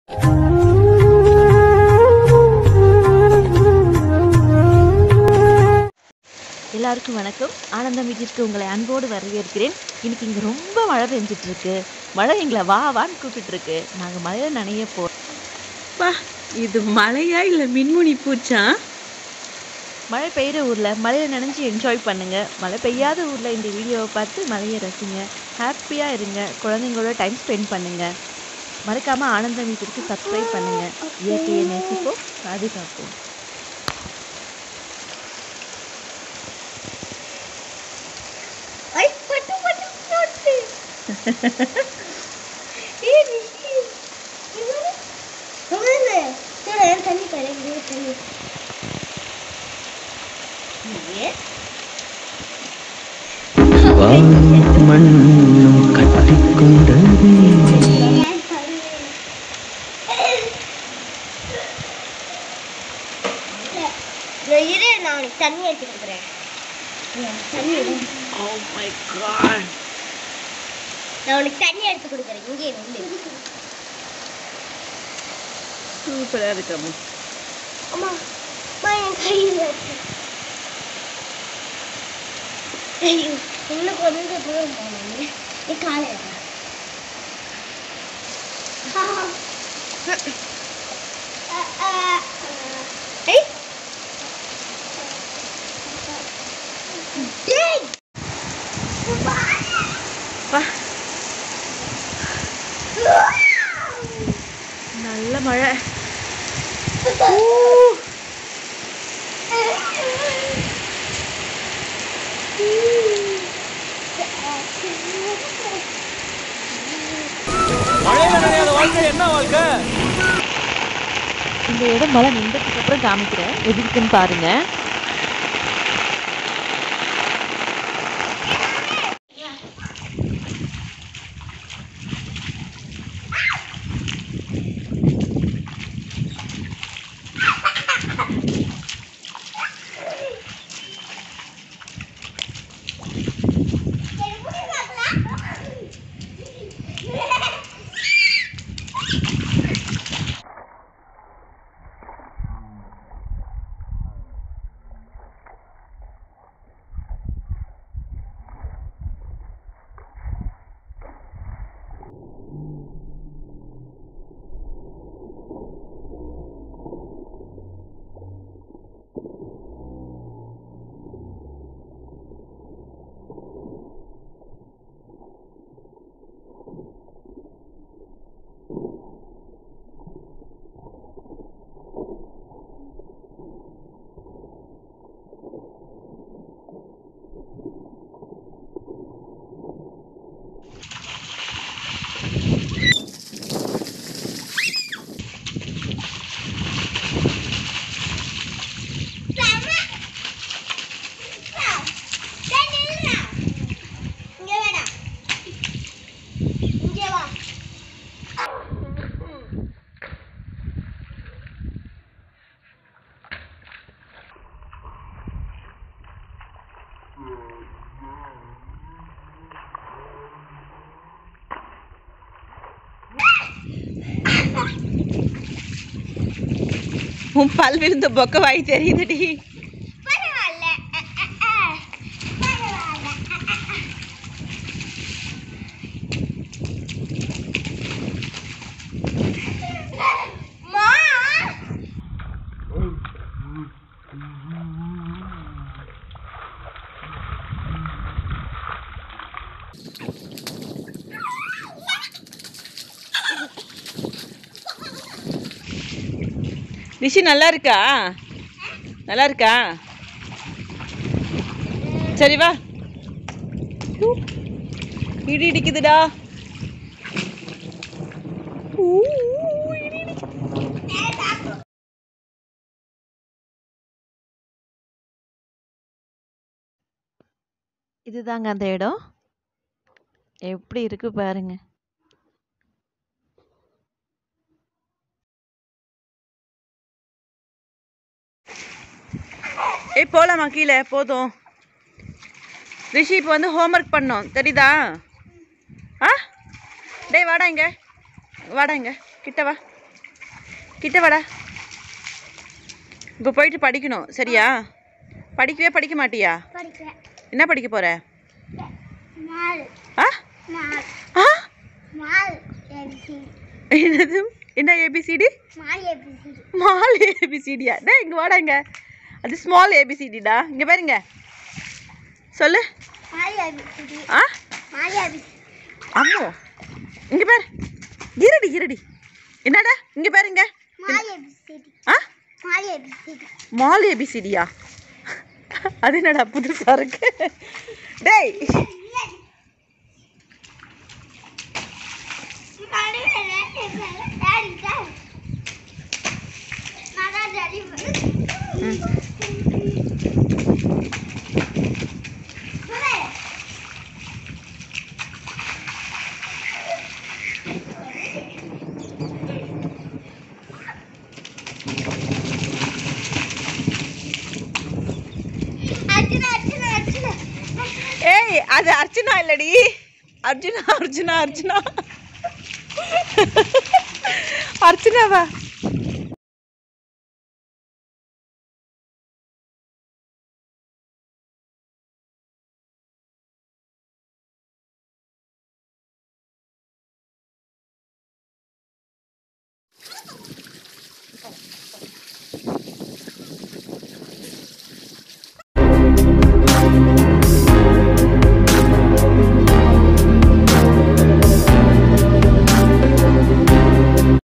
எல்லாருக்கும் வணக்கம் ஆனந்தம் வீட்டிற்கு உங்களை அன்போடு வரவேற்கிறேன் இன்னைக்கு இங்கே ரொம்ப மழை பெஞ்சிட்டு இருக்கு மழை எங்களை வா வான்னு கூப்பிட்டு இருக்கு நாங்கள் மழையில் நனைய போ பா இது மலையா இல்ல மின்முனி பூச்சா மழை பெய்கிற ஊரில் மழையில் நனைஞ்சு என்ஜாய் பண்ணுங்க மழை பெய்யாத ஊரில் இந்த வீடியோவை பார்த்து மழையை ரசிங்க ஹாப்பியாக இருங்க குழந்தைங்களோட டைம் ஸ்பெண்ட் பண்ணுங்க மறக்காம ஆனந்தம் வீட்டிற்கு சப்ஸ்கிரைப் பண்ணுங்க இயற்கையை நேசிப்போம் பாதுகாப்போம் ஐ பட்டு பட்டு பட்டு ஏ நிக்கி இவரு இவரு சரி தண்ணி கரெக்ட் தண்ணி ஏ வானும் மண்ணும் கட்டிக்கொண்டது இரு நான் உனக்கு தண்ணி எடுத்து கொடுக்குறேன் தண்ணி எடு. ஓ மை காட் நான் உனக்கு தண்ணி எடுத்து கொடுக்குறேன் இங்கே நில்லு சூப்பரா இருக்கமா அம்மா அம்மா என் கையில் இருக்கு. ஐயோ இன்னும் கொஞ்சம் தூரம் போகணும் நீ காலை எடு. அ, அ, அ. ஏய். டேய். பா நல்ல மழை இந்த இடம் மழை நின்றதுக்கு அப்புறம் காமிக்கிறேன் எப்படி இருக்குன்னு பாருங்க இங்க வேடா இங்க வா உன் பல் விழுந்த பொக்க வாய் தெரியுதுடி பரவாயில்ல அ, அ, அ. பரவாயில்ல அ, அ, அ. மா ரிஷி நல்லா இருக்கா நல்லா இருக்கா சரி வா ஊ, இடி இடிக்குதுடா ஊ, இடி இடிக்குது. இதுதாங்க அந்த இடம் எப்படி இருக்கு பாருங்க ஏய் போலாமா கீழே போதும் ரிஷி இப்போ வந்து ஹோம்ஒர்க் பண்ணோம் தெரியுதா ஆ டேய் வாடா இங்க வாடா இங்க கிட்ட வா கிட்ட வாடா இப்போ போயிட்டு படிக்கணும் சரியா படிக்கவே படிக்க மாட்டியா படிக்கிறேன் என்ன படிக்க போற நாலு ஆ நாலு ஆ நாலு ஏபிசிடி என்னது என்ன ஏபிசிடி நாலு ஏபிசிடி ஸ்மால் ஏபிசிடியா டேய் இங்கே வாடா இங்க அது ஸ்மால் ஏபிசிடிடா இங்கே பாருங்க சொல்லு நாலு ஏபிசிடி ஆ நாலு ஏபிசிடி அம்மோ இங்கே பாரு இருடி இருடி என்னடா இங்கே பாருங்க நாலு ஏபிசிடி ஆ நாலு ஏபிசிடி மால் ஏபிசிடியா அது என்னடா புதுசா இருக்கு டேய் அர்ஜுனா அர்ஜுனா அர்ஜுனா ஏய் அது அர்ச்சனா இல்லடி அர்ஜுனா அர்ஜுனா அர்ஜுனா அர்ச்சனாவா